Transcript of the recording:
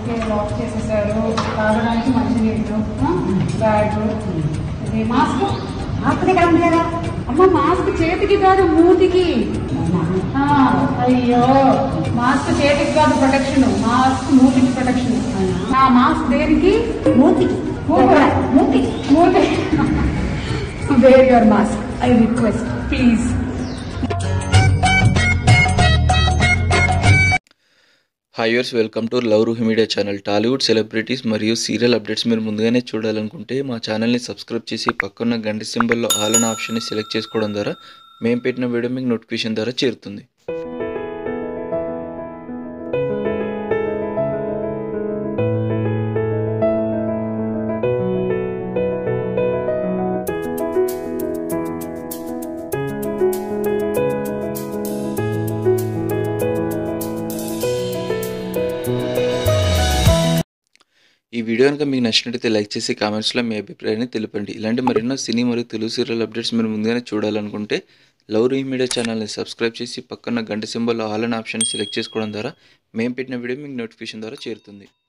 okay lock చేసేసారు తాగడానికి మంచి నీళ్ళు బ్యాగ్ ఇది మాస్క్ మాస్క్ దగ్గర ఉంది కదా అమ్మ మాస్క్ చేతికి కాదు మూతికి ఆ, అయ్యో మాస్క్ చేతికి కాదు ప్రొటెక్షన్ మాస్క్ మూతికి ప్రొటెక్షన్ ఆ మాస్క్ దేనికి మూతికి మూతి మూతి wear your mask I request please hi yours welcome to love Roohi media channel Tollywood celebrities మరియు సీరియల్ అప్డేట్స్ మీరు ముందుగానే చూడాలనుకుంటే మా ఛానల్ని సబ్స్క్రైబ్ చేసి పక్కన్న గంట సింబల్లో ఆల్ అనే ఆప్షన్ని సెలెక్ట్ చేసుకోవడం ద్వారా మేము పెట్టిన వీడియో మీకు నోటిఫికేషన్ ద్వారా చేరుతుంది ఈ వీడియో కనుక మీకు నచ్చినట్టయితే లైక్ చేసి కామెంట్స్లో మీ అభిప్రాయాన్ని తెలపండి ఇలాంటి మరెన్నో సినీ మరియు తెలుగు సీరియల్ అప్డేట్స్ మీరు ముందుగానే చూడాలనుకుంటే లవ్ రూహి మీడియా ఛానల్ని సబ్స్క్రైబ్ చేసి పక్కన గంట సింబల్ ఆల్ అనే ఆప్షన్ సెలెక్ట్ చేసుకోవడం ద్వారా మేము పెట్టిన వీడియో మీకు నోటిఫికేషన్ ద్వారా చేరుతుంది